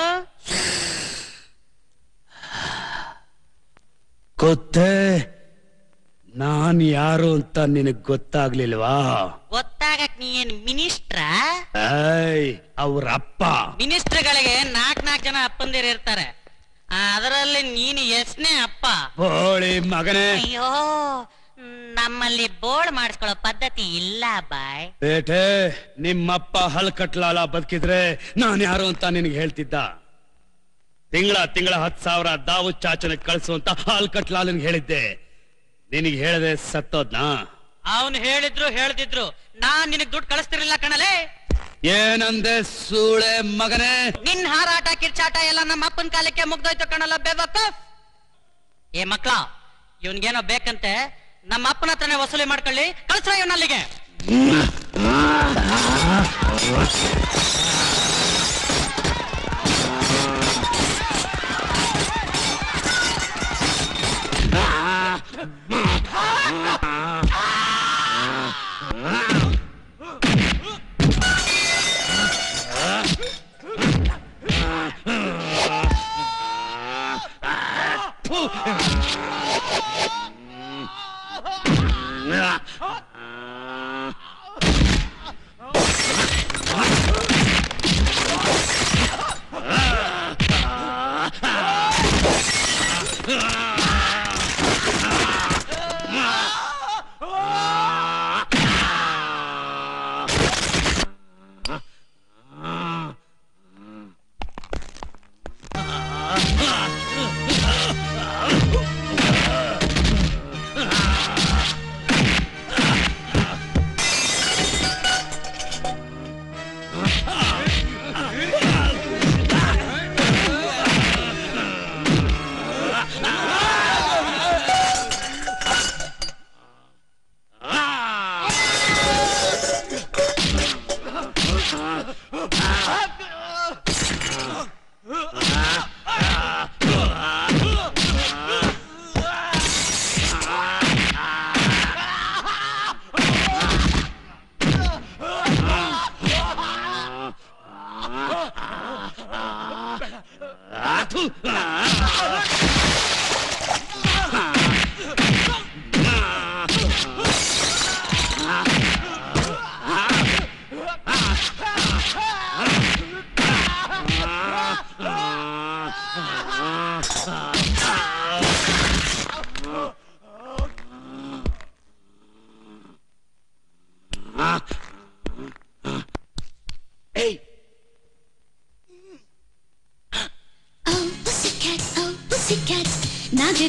ಗೊತ್ತೇ ನಾನ್ ಯಾರು ಅಂತ ನಿನಗ್ ಗೊತ್ತಾಗ್ಲಿಲ್ವಾ ಗೊತ್ತಾಗಕ್ ನೀ ಏನ್ ಮಿನಿಸ್ಟ್ರ ಏಯ್ ಅವ್ರ ಅಪ್ಪ ಮಿನಿಸ್ಟ್ರ್ಗಳಿಗೆ ನಾಕ್ ನಾಕ್ ಜನ ಅಪ್ಪಂದಿರು ಇರ್ತಾರೆ ಅದರಲ್ಲಿ ನೀನು ಎಷ್ಟನೇ ಅಪ್ಪ ಬೋಳಿ ಮಗನೇ ಅಯ್ಯೋ ನಮ್ಮಲ್ಲಿ ಬೋರ್ಡ್ ಮಾಡಿಸ್ಕೊಳ್ಳೋ ಪದ್ಧತಿ ಇಲ್ಲ ಬಾಯ್ ಬೇಟೆ ನಿಮ್ಮಪ್ಪ ಹಲ್ ಕಟ್ಲಾಲ ಬದುಕಿದ್ರೆ ನಾನ್ ಯಾರು ಅಂತ ನಿನಗೆ ಹೇಳ್ತಿದ್ದ ತಿಂಗಳ ತಿಂಗಳ ಹತ್ ಸಾವಿರ ದಾವು ಚಾಚನ ಕಳ್ಸು ಅಂತ ಹಾಲ್ ಕಟ್ಲಾಲನ್ಗೆ ಹೇಳಿದ್ದೆ ನಿನಗೆ ಹೇಳದೆ ಸತ್ತೋದ್ನಾ ಅವನು ಹೇಳಿದ್ರು ಹೇಳ್ದಿದ್ರು ನಾನ್ ನಿನಗ್ ದುಡ್ಡು ಕಳಿಸ್ತಿರ್ಲಿಲ್ಲ ಕಣಲೇ ಏನಂದೆ ಸೂಳೆ ಮಗನೇ ನಿನ್ ಹಾರಾಟ ಕಿರ್ಚಾಟ ಎಲ್ಲ ನಮ್ಮ ಅಪ್ಪನ ಕಾಲಕ್ಕೆ ಮುಗ್ದೋಯ್ತು ಕಣಲ್ಲ ಬೇಬಕ್ಕಫ್ ಏ ಮಕ್ಳ ಇವನ್ಗೇನೋ ಬೇಕಂತೆ ನಮ್ಮ ಅಪ್ಪನ ಹತ್ರನೇ ವಸೂಲಿ ಮಾಡ್ಕೊಳ್ಳಿ ಕಳ್ಸ್ರ ಇವನಲ್ಲಿಗೆ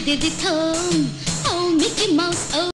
did it home. Oh, Mickey Mouse, oh.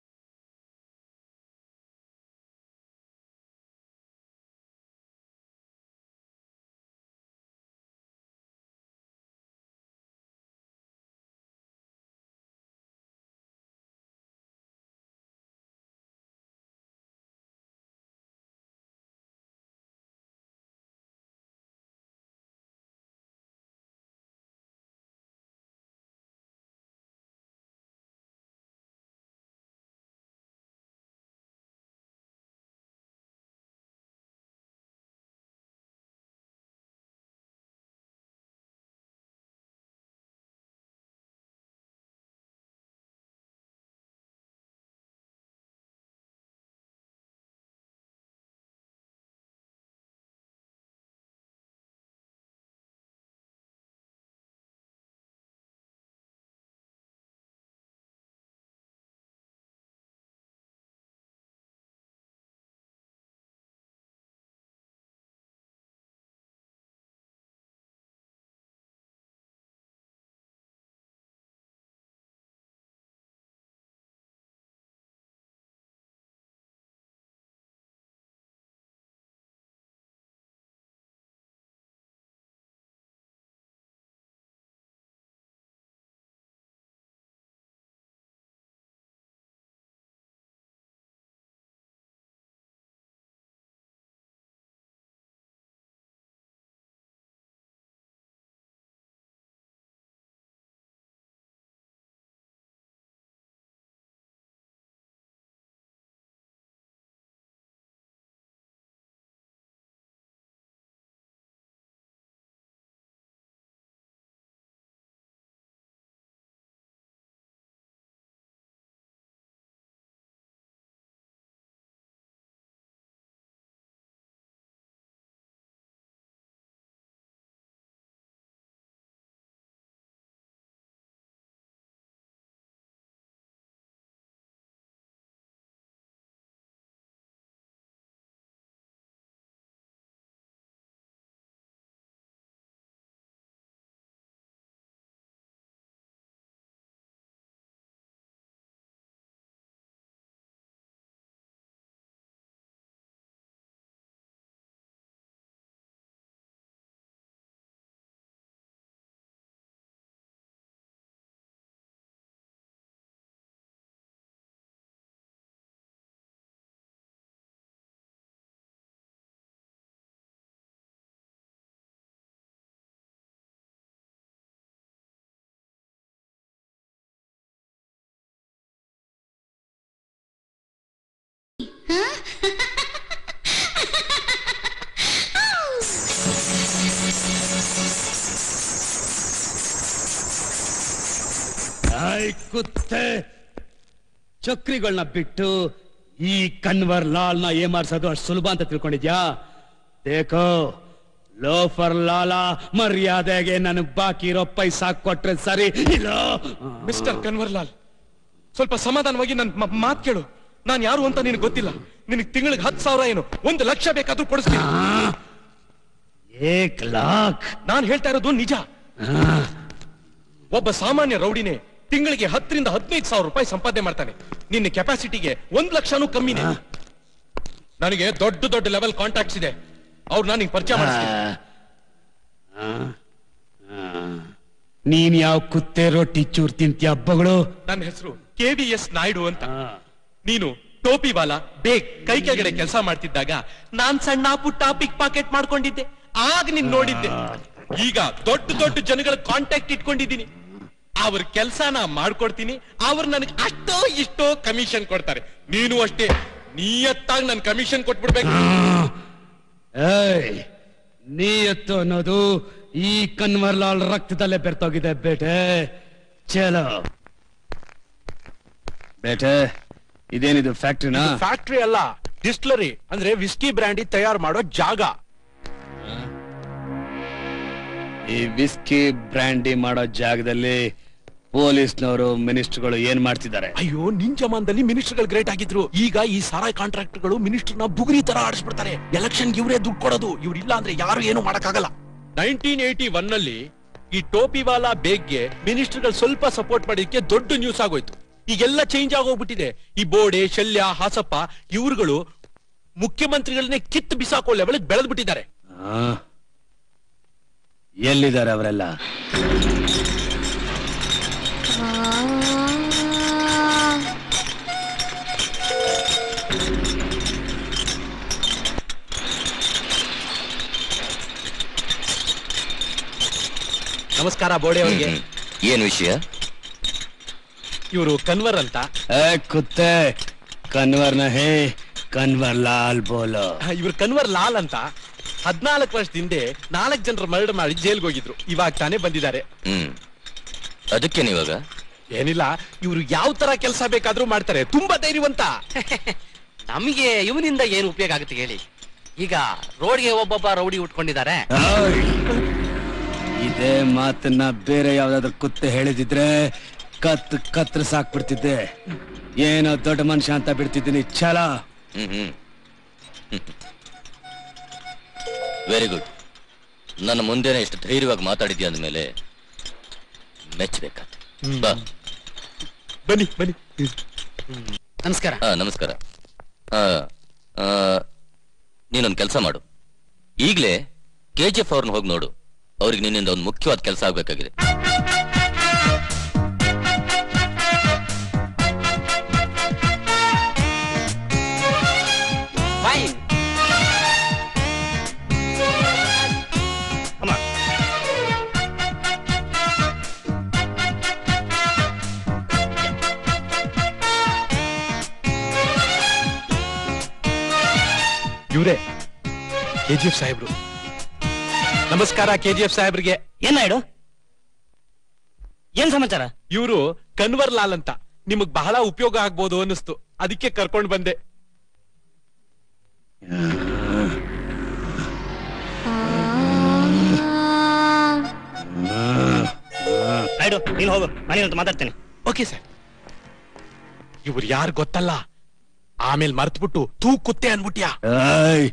ಆಯ್ ಕುತ್ತೆ ಚಕ್ರಿಗಳನ್ನ ಬಿಟ್ಟು ಈ ಕನ್ವರ್ ಲಾಲ್ನ ಏಮಾರ್ಸೋದು ಅಷ್ಟು ಸುಲಭ ಅಂತ ತಿಳ್ಕೊಂಡಿದ್ಯಾ ದೇಖೋ ಲೋಫರ್ ಲಾಲ ಮರ್ಯಾದೆಗೆ ನನಗ್ ಬಾಕಿ ಇರೋ ಪೈಸಾ ಕೊಟ್ರೆ ಸರಿ ಇಲ್ಲ ಮಿಸ್ಟರ್ ಕನ್ವರ್ಲಾಲ್ ಸ್ವಲ್ಪ ಸಮಾಧಾನವಾಗಿ ನನ್ ಮ- ಮಾತ್ ಕೇಳು ನಾನ್ ಯಾರು ಅಂತ ನಿನಗೆ ಗೊತ್ತಿಲ್ಲ ನಿನಗೆ ತಿಂಗಳಿಗೆ ಹತ್ತು ಸಾವಿರ ಏನು ಒಂದು ಲಕ್ಷ ಬೇಕಾದ್ರೂ ಕೊಡಿಸ್ತೀನಿ ಏಕ್ ಲಾಕ್ ನಾನ್ ಹೇಳ್ತಾ ಇರೋದು ನಿಜ ಒಬ್ಬ ಸಾಮಾನ್ಯ ರೌಡಿನೇ ತಿಂಗಳಿಗೆ ಹತ್ತರಿಂದ ಹದಿನೈದು ಸಾವಿರ ರೂಪಾಯಿ ಸಂಪಾದನೆ ಮಾಡ್ತಾನೆ ನಿನ್ನ ಕೆಪಾಸಿಟಿಗೆ ಒಂದ್ ಲಕ್ಷನೂ ಕಮ್ಮಿನೇ ನನಗೆ ದೊಡ್ಡ ದೊಡ್ಡ ಲೆವೆಲ್ ಕಾಂಟ್ಯಾಕ್ಟ್ಸ್ ಇದೆ ಅವ್ರು ನಾನು ಪರಿಚಯ ಮಾಡಿಸ್ತೀನಿ ನೀನ್ ಯಾವ ಕುತ್ತೆ ರೊಟ್ಟಿ ಚೂರ್ ತಿಂತ್ಯ ಹಬ್ಬಗಳು ನನ್ನ ಹೆಸರು ಕೆ ವಿ ಎಸ್ ನಾಯ್ಡು ಅಂತ ನೀನು ಟೋಪಿ ವಾಲ ಬೇಕ್ ಕೈ ಕೆಳಗಡೆ ಕೆಲಸ ಮಾಡ್ತಿದ್ದಾಗ ನಾನ್ ಸಣ್ಣ ಪುಟ್ಟ ಪಿಕ್ ಪಾಕೆಟ್ ಮಾಡ್ಕೊಂಡಿದ್ದೆ ಆಗ ನೀನ್ ನೋಡಿದ್ದೆ ಈಗ ದೊಡ್ಡ ದೊಡ್ಡ ಜನಗಳ ಕಾಂಟ್ಯಾಕ್ಟ್ ಇಟ್ಕೊಂಡಿದ್ದೀನಿ ಅವ್ರ ಕೆಲ್ಸನ ಮಾಡ್ಕೊಡ್ತೀನಿ ಅವ್ರು ನನಗೆ ಅಷ್ಟೋ ಇಷ್ಟೋ ಕಮಿಷನ್ ಕೊಡ್ತಾರೆ ನೀನು ಅಷ್ಟೇ ನಿಯತ್ತಾಗಿ ನನ್ ಕಮಿಷನ್ ಕೊಟ್ಬಿಡ್ಬೇಕು ಏಯ್ ನೀಯತ್ತು ಅನ್ನೋದು ಈ ಕನ್ವರ್ಲಾಲ್ ರಕ್ತದಲ್ಲೇ ಬೆರ್ತೋಗಿದೆ ಬೇಟೆ ಚಲೋ ಬೇಟೆ ಇದೇನಿದು ಫ್ಯಾಕ್ಟ್ರಿನಾ ಫ್ಯಾಕ್ಟ್ರಿ ಅಲ್ಲ ಡಿಸ್ಟ್ಲರಿ ಅಂದ್ರೆ ವಿಸ್ಕಿ ಬ್ರ್ಯಾಂಡಿ ತಯಾರು ಮಾಡೋ ಜಾಗ ಈ ವಿಸ್ಕಿ ಬ್ರ್ಯಾಂಡಿ ಮಾಡೋ ಜಾಗದಲ್ಲಿ ಪೊಲೀಸ್ನವರು ಮಿನಿಸ್ಟರ್ಗಳು ಏನ್ ಮಾಡ್ತಿದ್ದಾರೆ ಅಯ್ಯೋ ನಿನ್ ಜಮಾನದಲ್ಲಿ ಮಿನಿಸ್ಟರ್ಗಳು ಗ್ರೇಟ್ ಆಗಿದ್ರು ಈಗ ಈ ಸಾರಾಯ್ ಕಾಂಟ್ರಾಕ್ಟರ್ಗಳು ಮಿನಿಸ್ಟರ್ನ ಬುಗುರಿ ತರ ಆಡಿಸ್ಬಿಡ್ತಾರೆ ಎಲೆಕ್ಷನ್ ಇವರೇ ದುಡ್ಡು ಕೊಡೋದು ಇವ್ರು ಇಲ್ಲ ಅಂದ್ರೆ ಯಾರು ಏನು ಮಾಡಕ್ಕಾಗಲ್ಲ ನೈನ್ಟೀನ್ ಏಟಿ ಒನ್ ನಲ್ಲಿ ಈ ಟೋಪಿವಾಲಾ ಬೇಗ್ಗೆ ಮಿನಿಸ್ಟರ್ಗಳು ಸ್ವಲ್ಪ ಸಪೋರ್ಟ್ ಮಾಡಿದಕ್ಕೆ ದೊಡ್ಡ ನ್ಯೂಸ್ ಆಗೋಯ್ತು ಈಗೆಲ್ಲ ಚೇಂಜ್ ಆಗೋಗ್ಬಿಟ್ಟಿದೆ ಈ ಬೋಡೆ ಶಲ್ಯ ಹಾಸಪ್ಪ ಇವ್ರುಗಳು ಮುಖ್ಯಮಂತ್ರಿಗಳನ್ನೇ ಕಿತ್ತು ಬಿಸಾಕೋ ಲೆವೆಲ್ ಬೆಳೆದ್ ಬಿಟ್ಟಿದ್ದಾರೆ ಆ? ಎಲ್ಲಿದ್ದಾರೆ ಅವರೆಲ್ಲ ನಮಸ್ಕಾರ ಬೋಡೆ ಅವರಿಗೆ ಏನ್ ವಿಷಯ ಇವರು ಕನ್ವರ್ ಅಂತ ಏ ಕುತ್ತೆ ಕನ್ವರ್ ಹೇ ಕನ್ವರ್ ಲಾಲ್ ಬೋಲೋ ಇವ್ರು ಕನ್ವರ್ ಲಾಲ್ ಅಂತ ಹದ್ನಾಲ್ಕು ವರ್ಷದ ಹಿಂದೆ ನಾಲ್ಕು ಜನರ ಮರ್ಡರ್ ಮಾಡಿ ಜೈಲ್ಗೆ ಹೋಗಿದ್ರು ಇವಾಗ ತಾನೇ ಬಂದಿದ್ದಾರೆ ಹ್ಮ್ ಅದಕ್ಕೇನಿವಾಗ ಏನಿಲ್ಲ ಇವ್ರು ಯಾವ ತರ ಕೆಲಸ ಬೇಕಾದ್ರೂ ಮಾಡ್ತಾರೆ ತುಂಬಾ ಧೈರ್ಯವಂತ ನಮಗೆ ಇವನಿಂದ ಏನು ಉಪಯೋಗ ಆಗುತ್ತೆ ಹೇಳಿ ಈಗ ರೋಡ್ಗೆ ಒಬ್ಬೊಬ್ಬ ರೌಡಿ ಉಟ್ಕೊಂಡಿದ್ದಾರೆ ಓಯ್! ಇದೇ ಮಾತನ್ನ ಬೇರೆ ಯಾವ್ದಾದ್ರು ಕುತ್ತೆ ಹೇಳಿದಿದ್ರೆ ಕತ್ ಕತ್ರ ಸಾಕ್ಬಿಡ್ತಿದ್ದೆ ಏನೋ ದೊಡ್ಡ ಮನುಷ್ಯ ಅಂತ ಬಿಡ್ತಿದ್ದೀನಿ ಛಲ ಹ್ಮ್ ಹ್ಮ್ ವೆರಿ ಗುಡ್ ನನ್ನ ಮುಂದೆನೆ ಇಷ್ಟು ಧೈರ್ಯವಾಗಿ ಮಾತಾಡಿದ್ಯಾ ಅಂದ್ಮೇಲೆ ಮೆಚ್ಚಬೇಕಾದ ಬಾ ಬನ್ನಿ ಬನ್ನಿ ನಮಸ್ಕಾರ ಹಾ ನಮಸ್ಕಾರ ಆ, ಆ, ನೀನೊಂದು ಕೆಲಸ ಮಾಡು ಈಗಲೇ ಕೆ ಜಿ ಎಫ್ ಅವ್ರನ್ನ ಹೋಗಿ ನೋಡು ಅವ್ರಿಗೆ ನಿನ್ನಿಂದ ಒಂದು ಮುಖ್ಯವಾದ ಕೆಲಸ ಆಗ್ಬೇಕಾಗಿದೆ ಫೈನ್ ಇವ್ರೆ ಕೆ ಜಿ ಎಫ್ ಸಾಹೇಬ್ರು ನಮಸ್ಕಾರ ಕೆ ಜಿ ಎಫ್ ಸಾಹೇಬ್ರಿಗೆ ಏನಾಯ್ಡು ಏನ್ ಸಮಾಚಾರ ಇವರು ಕನ್ವರ್ ಲಾಲ್ ಅಂತ ನಿಮಗ್ ಬಹಳ ಉಪಯೋಗ ಆಗ್ಬೋದು ಅನ್ನಿಸ್ತು ಅದಕ್ಕೆ ಕರ್ಕೊಂಡ್ ಬಂದೆ ನಾಯ್ಡು ನೀನು ಹೋಗು ನಾನೇನಂತ ಮಾತಾಡ್ತೇನೆ ಓಕೆ ಸರ್ ಇವ್ರು ಯಾರು ಗೊತ್ತಲ್ಲ ಆಮೇಲೆ ಮರ್ತ್ಬಿಟ್ಟು ತೂ ಕುತ್ತೆ ಅನ್ಬಿಟ್ಯಾ ಏಯ್!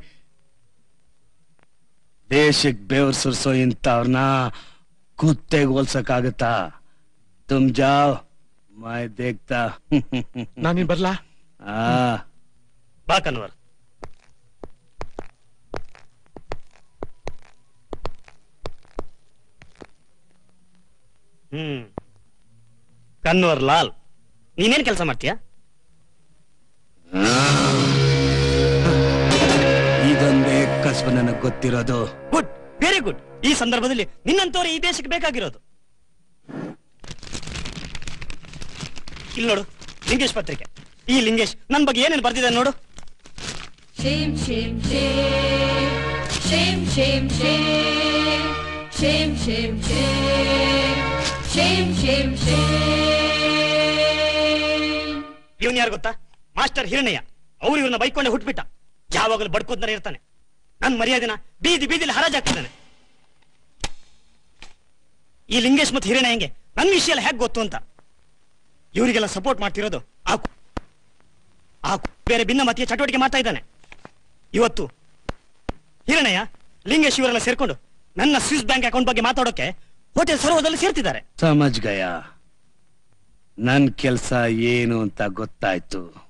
ದೇಶಕ್ ಬೆವ್ರು ಸುರ್ಸೋ ಇಂಥವ್ರನ್ನ ಕುತ್ತೆಗೆ ಹೋಲ್ಸಕ್ಕಾಗತ್ತಾ ತುಮ್ ಜಾವ್ ಮೈ ದೇಖ್ತಾ ನಾನಿನ್ ಬರ್ಲಾ ಆ ಬಾ ಕನ್ವರ್ ಹ್ಮ್ ಕನ್ವರ್ ಲಾಲ್ ನೀನೇನ್ ಕೆಲಸ ಮಾಡ್ತೀಯಾ ಇದೊಂದೇ ಕಸ್ಬು ನನಗ್ ಗೊತ್ತಿರೋದು ಗುಡ್ ವೆರಿ ಗುಡ್ ಈ ಸಂದರ್ಭದಲ್ಲಿ ನಿನ್ನಂತವ್ರು ಈ ದೇಶಕ್ಕೆ ಬೇಕಾಗಿರೋದು ಇಲ್ಲಿ ನೋಡು ಲಿಂಗೇಶ್ ಪತ್ರಿಕೆ ಈ ಲಿಂಗೇಶ್ ನನ್ ಬಗ್ಗೆ ಏನೇನು ಬರ್ದಿದ್ದಾನೆ ನೋಡು Shame, shame, shame. Shame, shame, shame. Shame, shame, shame. Shame, shame, shame. ಇವನ್ ಯಾರು ಗೊತ್ತಾ ಮಾಸ್ಟರ್ ಹಿರಣ್ಣಯ್ಯ ಅವ್ರು ಇವ್ರನ್ನ ಬೈಕೊಂಡೆ ಹುಟ್ಬಿಟ್ಟ ಯಾವಾಗಲೂ ಬಡ್ಕೋದ್ನೇ ಇರ್ತಾನೆ ನನ್ ಮರ್ಯಾದಿನ ಬೀದಿ ಬೀದಿಲಿ ಹರಾಜಾಗ್ತಿದ್ದಾನೆ ಈ ಲಿಂಗೇಶ್ ಮತ್ತು ಹಿರಣ್ಯ ಹೆಂಗೆ ನನ್ ವಿಷಯ ಎಲ್ಲ ಹೇಗೆ ಗೊತ್ತು ಅಂತ ಇವರಿಗೆಲ್ಲ ಸಪೋರ್ಟ್ ಮಾಡ್ತಿರೋದು ಆ ಕು- ಆ ಕು- ಬೇರೆ ಭಿನ್ನಮತೀಯ ಚಟುವಟಿಕೆ ಮಾಡ್ತಾ ಇದ್ದಾನೆ ಇವತ್ತು ಹಿರಣ್ಣಯ್ಯ ಲಿಂಗೇಶ್ ಇವರೆಲ್ಲ ಸೇರ್ಕೊಂಡು ನನ್ನ ಸ್ವಿಸ್ ಬ್ಯಾಂಕ್ ಅಕೌಂಟ್ ಬಗ್ಗೆ ಮಾತಾಡೋಕೆ ಹೋಟೆಲ್ ಸರೋವರದಲ್ಲಿ ಸೇರ್ತಿದ್ದಾರೆ ಸಮಜ್ ಗಯ ನನ್ ಕೆಲ್ಸ ಏನು ಅಂತ ಗೊತ್ತಾಯ್ತು